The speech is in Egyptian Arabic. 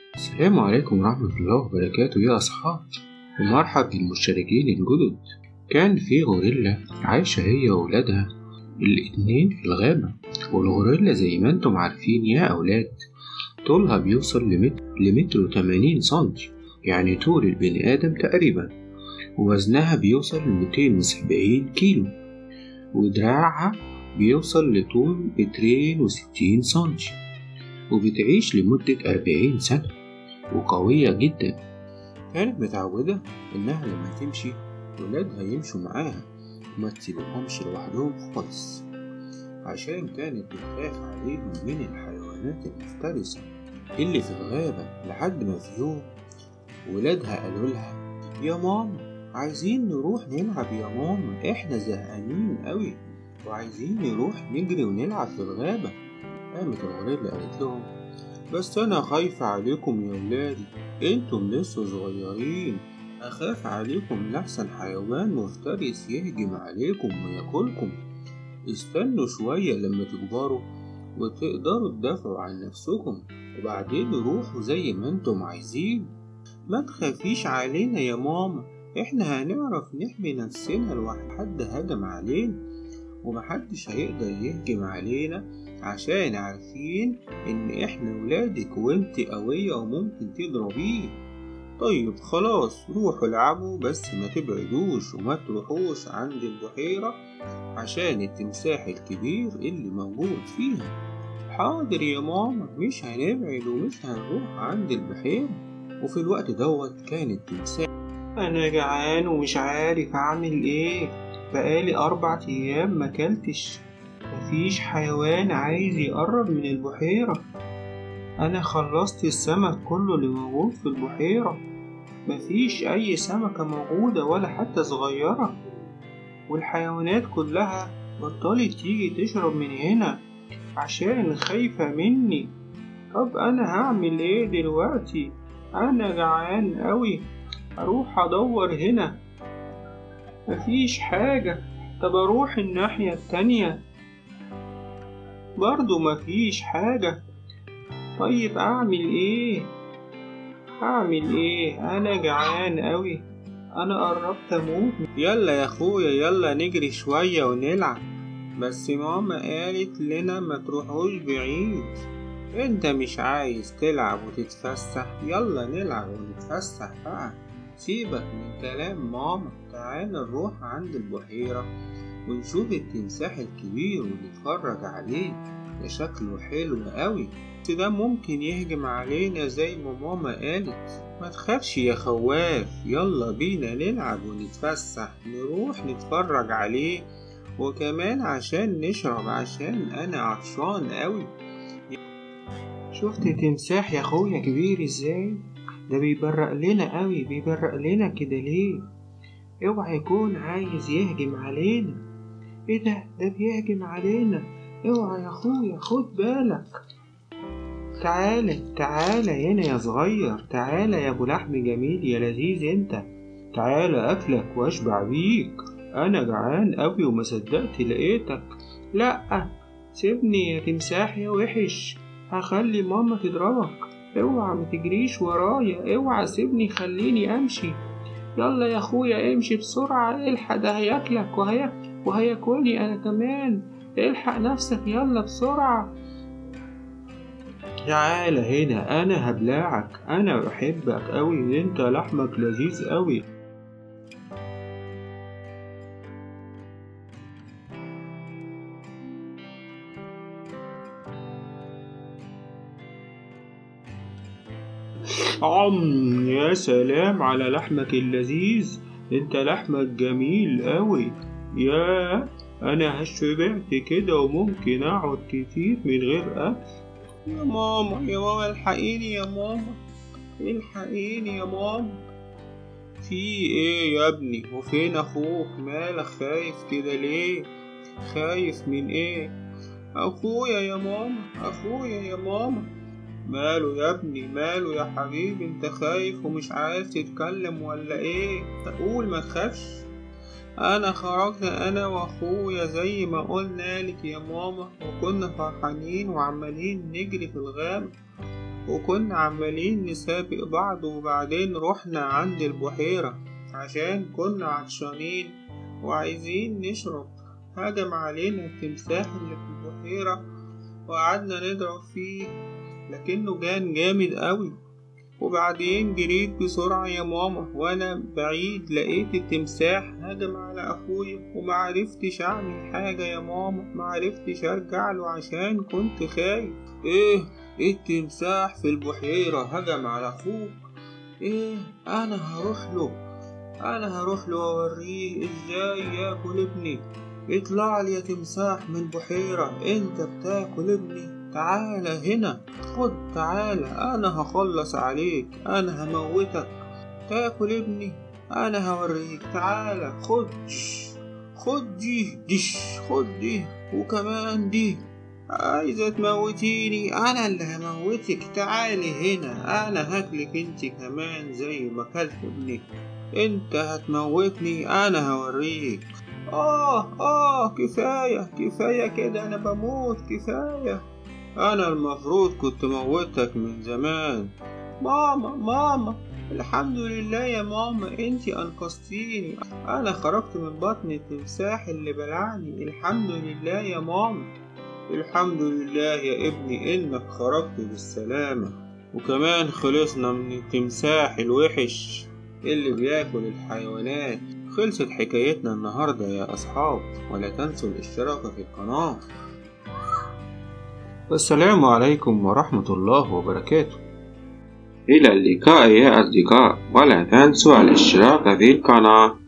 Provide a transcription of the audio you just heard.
السلام عليكم ورحمة الله وبركاته يا أصحاب ومرحب بالمشتركين الجدد كان في غوريلا عايشة هي وولادها الاتنين في الغابة والغوريلا زي ما انتم عارفين يا أولاد طولها بيوصل لمتر, لمتر وتمانين سنتي يعني طول البني آدم تقريبا ووزنها بيوصل لميتين وسبعين كيلو ودراعها بيوصل لطول مترين وستين سنتي وبتعيش لمدة أربعين سنة وقوية جدا كانت متعودة إنها لما تمشي ولادها يمشوا معاها وما تسيبهمش لوحدهم خالص عشان كانت بتخاف عليهم من الحيوانات المفترسة اللي في الغابة لحد ما في يوم ولادها قالوا لها يا ماما عايزين نروح نلعب يا ماما احنا زهقانين قوي وعايزين نروح نجري ونلعب في الغابة قامت الغوريلا قالت لهم بس أنا خايفة عليكم يا ولادي انتم لسه صغيرين أخاف عليكم لحسن حيوان مفترس يهجم عليكم وياكلكم استنوا شوية لما تكبروا وتقدروا تدافعوا عن نفسكم وبعدين روحوا زي ما انتم عايزين ما تخافيش علينا يا ماما احنا هنعرف نحمي نفسنا لو حد هجم علينا ومحدش هيقدر يهجم علينا عشان عارفين ان احنا ولادك وانت قوية وممكن تضربيه طيب خلاص روحوا العبوا بس ما تبعدوش وما تروحوش عند البحيرة عشان التمساح الكبير اللي موجود فيها حاضر يا ماما مش هنبعد ومش هنروح عند البحيرة وفي الوقت دوت كان التمساح أنا جعان ومش عارف أعمل إيه بقالي أربع أيام مكلتش مفيش حيوان عايز يقرب من البحيرة أنا خلصت السمك كله اللي موجود في البحيرة مفيش أي سمكة موجودة ولا حتى صغيرة والحيوانات كلها بطلت تيجي تشرب من هنا عشان خايفة مني طب أنا هعمل إيه دلوقتي أنا جعان أوي أروح أدور هنا مفيش حاجة طب أروح الناحية التانية برضو مفيش حاجة طيب أعمل إيه أعمل إيه أنا جعان أوي أنا قربت أموت يلا يا أخويا يلا نجري شوية ونلعب بس ماما قالت لنا ما تروحوش بعيد انت مش عايز تلعب وتتفسح يلا نلعب ونتفسح بقى سيبك من كلام ماما تعال نروح عند البحيرة ونشوف التمساح الكبير ونتفرج عليه ده شكله حلو قوي بس ده ممكن يهجم علينا زي ما ماما قالت ما تخافش يا خواف يلا بينا نلعب ونتفسح نروح نتفرج عليه وكمان عشان نشرب عشان انا عطشان قوي شفت تمساح يا أخويا كبير إزاي ده بيبرق لنا قوي بيبرق لنا كده ليه اوعى يكون عايز يهجم علينا ايه ده ده بيهجم علينا اوعى يا اخويا خد بالك تعالى تعالى هنا يا صغير تعالى يا ابو لحم جميل يا لذيذ انت تعالى اكلك واشبع بيك انا جعان قوي وما صدقت لقيتك لا سيبني يا تمساح يا وحش هخلي ماما تضربك اوعى ما تجريش ورايا اوعى سيبني خليني امشي يلا يا اخويا امشي بسرعة الحق ده هياكلك وهي وهياكلني انا كمان الحق نفسك يلا بسرعة تعالى هنا انا هبلعك انا بحبك اوي انت لحمك لذيذ اوي عم يا سلام على لحمك اللذيذ انت لحمك جميل قوي يا انا شبعت كده وممكن اقعد كتير من غير اكل يا ماما يا ماما الحقيني يا ماما الحقيني يا ماما في ايه يا ابني وفين اخوك مالك خايف كده ليه خايف من ايه اخويا يا ماما اخويا يا ماما ماله يا ابني ماله يا حبيبي انت خايف ومش عايز تتكلم ولا ايه تقول ما تخافش انا خرجت انا واخويا زي ما قلنا لك يا ماما وكنا فرحانين وعمالين نجري في الغابة وكنا عمالين نسابق بعض وبعدين رحنا عند البحيرة عشان كنا عطشانين وعايزين نشرب هجم علينا التمساح اللي في البحيرة وقعدنا نضرب فيه لكنه كان جامد قوي وبعدين جريت بسرعة يا ماما وأنا بعيد لقيت التمساح هجم على أخويا ومعرفتش أعمل حاجة يا ماما معرفتش أرجع له عشان كنت خايف إيه التمساح في البحيرة هجم على أخوك إيه أنا هروح له أنا هروح له وأوريه إزاي ياكل ابني اطلع لي يا تمساح من البحيرة انت بتاكل ابني تعالى هنا خد تعالى انا هخلص عليك انا هموتك تاكل ابني انا هوريك تعالى خد خد دي دش خد دي وكمان دي عايزة تموتيني أنا اللي هموتك تعالي هنا أنا هاكلك انت كمان زي ما كلت ابنك انت هتموتني أنا هوريك آه آه كفاية كفاية كده أنا بموت كفاية أنا المفروض كنت موتك من زمان ماما ماما الحمد لله يا ماما انتي أنقذتيني أنا خرجت من بطن التمساح اللي بلعني الحمد لله يا ماما الحمد لله يا ابني إنك خرجت بالسلامة وكمان خلصنا من التمساح الوحش اللي بياكل الحيوانات خلصت حكايتنا النهاردة يا أصحاب ولا تنسوا الاشتراك في القناة السلام عليكم ورحمة الله وبركاته إلى اللقاء يا أصدقاء ولا تنسوا الاشتراك في القناة